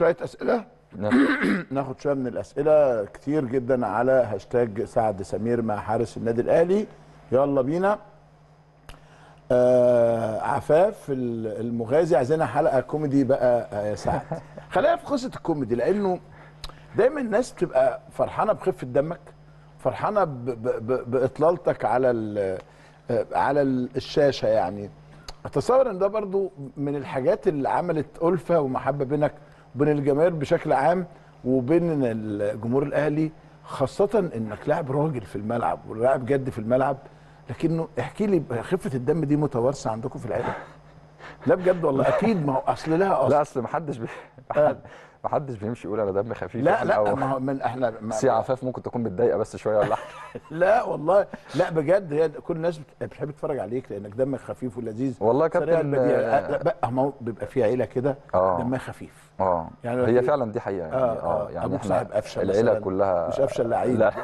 شويه اسئله ناخد شويه من الاسئله كتير جدا على هاشتاج سعد سمير مع حارس النادي الاهلي يلا بينا آه عفاف ال- المغازي عايزينها حلقه كوميدي بقى آه يا سعد خلينا في قصه الكوميدي لانه دايما الناس بتبقى فرحانه بخفه دمك فرحانه ب- ب- ب- باطلالتك على ال- آه، على ال- الشاشه يعني اتصور ان ده برضو من الحاجات اللي عملت الفه ومحبه بينك وبين الجماهير بشكل عام وبين الجمهور الاهلي خاصه انك لاعب راجل في الملعب ولاعب جد في الملعب لكنه احكي لي خفه الدم دي متوارثه عندكم في العيله لا بجد والله اكيد ما هو اصل لها اصل لا اصل ما حدش بي... ما حدش بيمشي يقول انا دم خفيف لا يعني لا أو... ما هو من احنا ما سي عفاف ممكن تكون متضايقه بس شويه ولا حاجه لا والله لا بجد هي كل الناس بت- بتحب تتفرج عليك لانك دمك خفيف ولذيذ والله يا سريع كابتن البديهة. آه، لا بقى ما هو بيبقى في عيله كده آه. دمها خفيف اه يعني هي في- فعلا دي حقيقه يعني آه، اه, آه. يعني أبوك احنا صاحب قفشة العيله مثلاً، كلها مش قفشه اللعيب لا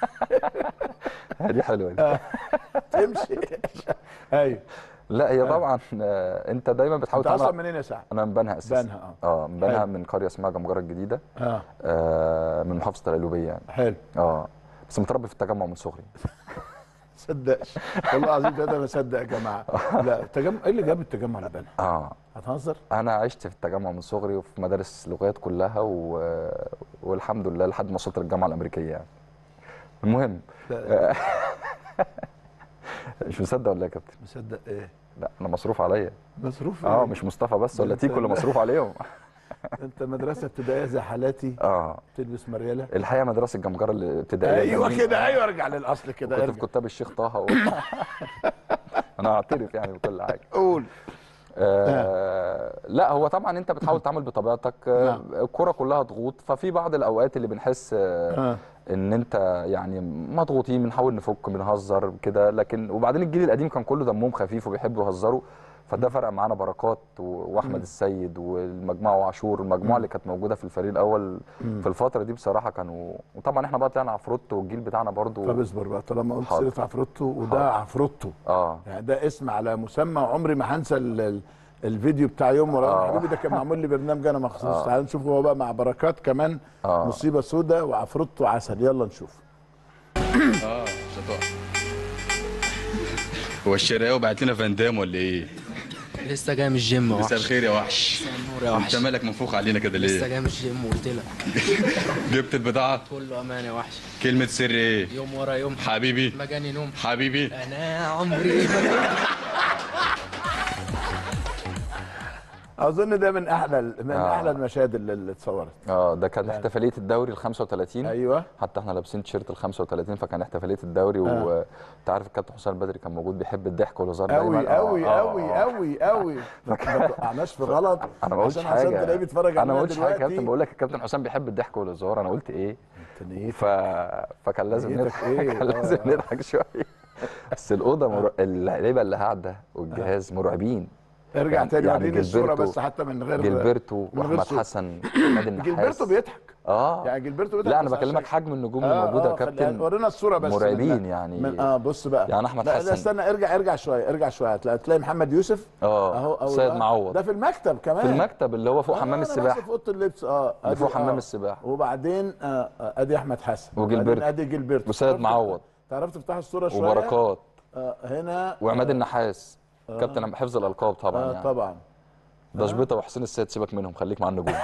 دي حلوه دي تمشي ايوه لا هي طبعا آه، انت دايما بتحاول انت اصلا تعمل منين يا سعد؟ انا من بنها اساسا بنها، اه من بنها حلو. من قريه اسمها جمجره الجديده اه آه من محافظه القلوبيه يعني حلو اه بس متربي في التجمع من صغري صدقش والله العظيم ده ما صدق يا جماعه لا التجمع ايه اللي جاب التجمع لبنها؟ اه هتهزر؟ انا عشت في التجمع من صغري وفي مدارس لغات كلها و... والحمد لله لحد ما وصلت للجامعه الامريكيه يعني المهم لا، مش مصدق ولا إيه يا كابتن مصدق ايه؟ لا انا مصروف عليا مصروف اه إيه؟ مش مصطفى بس ولا أنت- تيكو اللي مصروف عليهم انت مدرسه ابتدائيه زي حالاتي اه تلبس مرياله الحقيقه مدرسه الجمجره الابتدائيه ايوه جميلة. كده ايوه ارجع للاصل كده كنت في ارجع كتاب الشيخ طه و... انا اعترف يعني بكل حاجه قول آه لا هو طبعا انت بتحاول تعمل بطبيعتك آه، نعم. الكرة كلها ضغوط ففي بعض الاوقات اللي بنحس آه آه. ان انت يعني مضغوطين بنحاول نفك بنهزر كده لكن وبعدين الجيل القديم كان كله دمهم خفيف وبيحبوا يهزروا فده فرق معانا بركات و- واحمد السيد والمجموعه وعاشور المجموعه اللي كانت موجوده في الفريق الاول في الفتره دي بصراحه كانوا وطبعا احنا بقى طلعنا عفروتو والجيل بتاعنا برضو طب اصبر بقى طالما قلت حاضر. سيره عفروتو وده حاضر. عفروتو اه يعني ده اسم على مسمى وعمري ما هنسى ال- ال- الفيديو بتاع يوم ورا آه. حبيبي ده كان معمول لي برنامج انا مخصوص آه. تعال نشوف هو بقى مع بركات كمان آه. مصيبه سودة وعفروتو عسل يلا نشوف اه مش هتقع هو الشراوي بعت لنا فاندام ولا ايه؟ لسه جاي من الجيم يا مساء وحش الخير يا وحش النور يا وحش انت مالك منفوخ علينا كده لسه ليه؟ جاي من الجيم قلت لك جبت البضاعة كله امان يا وحش كلمة سر ايه؟ يوم ورا يوم حبيبي ما جاني نوم حبيبي انا عمري ما اظن ده من احلى من آه. احلى المشاهد اللي, اللي اتصورت اه ده كان احتفاليه الدوري ال 35 ايوه حتى احنا لابسين تيشيرت ال 35 فكان احتفاليه الدوري آه. وانت عارف الكابتن حسام البدري كان موجود بيحب الضحك والهزار دايما قوي آه، قوي آه، قوي آه. قوي قوي ما توقعناش في غلط انا ما قلتش عشان عشان حاجه تلاقيه بيتفرج انا علينا ما قلتش حاجه يا دلوقتي كابتن بقول لك الكابتن حسام بيحب الضحك والهزار انا قلت ايه انت نيتك ف... فكان لازم نيتك نضحك إيه؟ كان آه، لازم آه. نضحك شويه بس الاوضه مر... اللعيبه اللي قاعده والجهاز مرعبين ارجع يعني- تاني يعني وريني الصوره جilberto- بس حتى من غير جilberto من غير واحمد صوت. حسن محمد النحاس جilberto بيضحك اه يعني جilberto بيضحك لا انا بس بكلمك عشان- حجم النجوم آه، الموجوده يا آه، خلي- كابتن ورينا الصوره بس مرعبين من يعني. من اه بص بقى يعني أحمد لا لا حسن. استنى ارجع ارجع شويه ارجع شويه هتلاقي تلاقي محمد يوسف اه اهو اهو سيد ده- معوض ده في المكتب كمان في المكتب اللي هو فوق آه، حمام أنا السباحه بحسب في اوضه اللبس اه اللي فوق أدي- حمام آه. السباحه وبعدين آه آه، ادي احمد حسن وجilberto. وبعدين ادي جilberto وسيد تعرف معوض. تفتح- تعرف تفتح الصوره شويه وبركات آه هنا وعماد آه النحاس كابتن حفظ الالقاب طبعا آه يعني طبعا ده شبيطه وحسين السيد سيبك منهم خليك مع النجوم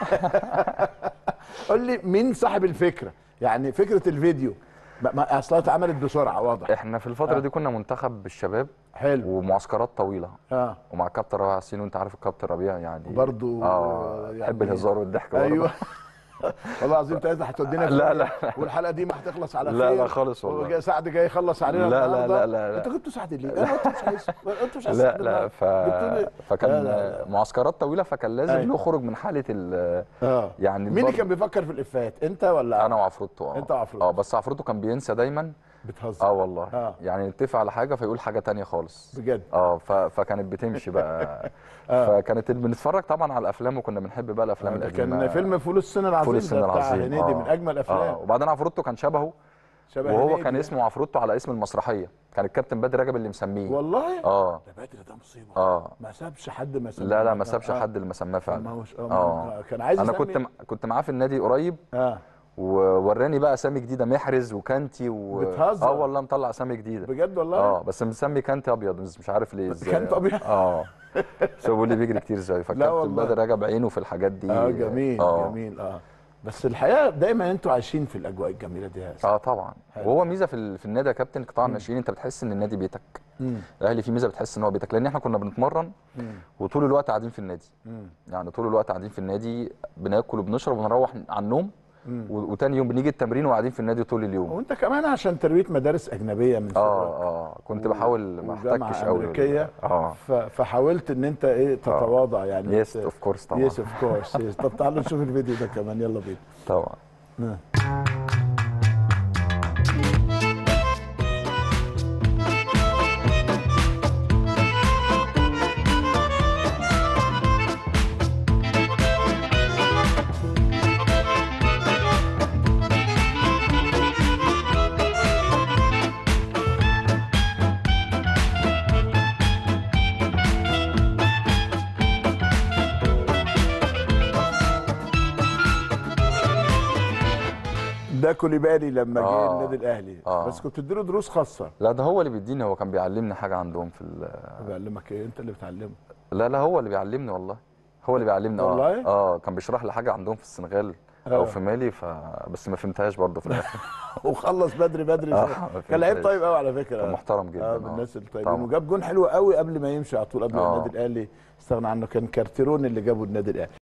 قول لي مين صاحب الفكره يعني فكره الفيديو ما- ما اصلها اتعملت بسرعه واضح احنا في الفتره آه. دي كنا منتخب بالشباب حلو ومعسكرات طويله اه ومع الكابتن ربيع ياسين وانت عارف الكابتن ربيع يعني برضو اه يعني- يحب الهزار والضحك برضه. ايوه والله العظيم انت عايز هتودينا في لا، داهية. لا. والحلقه دي ما هتخلص على لا، خير لا خالص والله. وجاي سعد جاي يخلص علينا لا، لا، النهاردة. لا، لا، لا. انت جبتوا سعد ليه؟ انا قلت مش عايز قلت مش عايز لا سعد لا النهاردة. ف... جبتوا لي- فكان لا، لا، لا. معسكرات طويله فكان لازم أيوة. نخرج من حاله ال اه يعني مين اللي برضه- كان بيفكر في الافات انت ولا انا وعفروتو اه أنت وعفروتو. اه بس عفروتو كان بينسى دايما بتهزر اه والله آه. يعني نتفق على حاجه فيقول حاجه تانية خالص بجد اه ف... فكانت بتمشي بقى فكانت بنتفرج طبعا على الافلام وكنا بنحب بقى الافلام آه، ده القديمه كان فيلم فول الصين العظيم فول الصين ده بتاع العظيم هنيدي آه. من اجمل الافلام اه وبعدين عفروتو كان شبهه شبه وهو هنيدي كان ده. اسمه عفروتو على اسم المسرحيه كان الكابتن بدر رجب اللي مسميه والله اه ده بدر ده مصيبه اه ما سابش حد ما سابش لا لا ما سابش حد اللي ما سماه ما فعلا هوش اه اه كان عايز انا يسمي- كنت م- كنت معاه في النادي قريب اه ووراني بقى اسامي جديده محرز وكانتي و... بتهزر. اه والله مطلع اسامي جديده بجد والله اه بس مسمي كانتي ابيض مش مش عارف ليه ازاي كانتي أبيض؟ اه شو بيقول لي بيجري كتير زي فكابتن والله. بدر رجب عينه في الحاجات دي اه جميل اه جميل اه بس الحقيقه دايما انتوا عايشين في الاجواء الجميله دي يا اه طبعا حلو. وهو ميزه في ال- في النادي يا كابتن قطاع الناشئين انت بتحس ان النادي بيتك مم. الاهلي فيه ميزه بتحس ان هو بيتك لان احنا كنا بنتمرن مم. وطول الوقت قاعدين في النادي مم. يعني طول الوقت قاعدين في النادي بناكل وبنشرب ونروح على النوم مم. و- وتاني يوم بنيجي التمرين وقاعدين في النادي طول اليوم وانت كمان عشان تربيه مدارس اجنبيه من اه صغرك اه كنت بحاول ما وجامعة احتكش قوي أمريكية. اه ف- فحاولت ان انت ايه تتواضع يعني يس اوف كورس طبعا يس اوف كورس طب تعالوا نشوف الفيديو ده كمان يلا بينا طبعا نعم. ده كوليبالي لما جه آه. النادي الاهلي آه. بس كنت بتديله دروس خاصه لا ده هو اللي بيديني هو كان بيعلمني حاجه عندهم في ال... بيعلمك ايه انت اللي بتعلمه لا لا هو اللي بيعلمني والله هو اللي بيعلمني والله؟ اه اه كان بيشرح لي حاجه عندهم في السنغال آه. او في مالي ف بس ما فهمتهاش برضه في الاخر وخلص بدري بدري آه، كان ما لعيب فهمتهاش. طيب قوي على فكره كان محترم جدا اه آه. من الناس الطيبين طبعا. وجاب جون حلو قوي قبل ما يمشي على طول قبل آه. النادي الاهلي استغنى عنه كان كارتيرون اللي جابه النادي الاهلي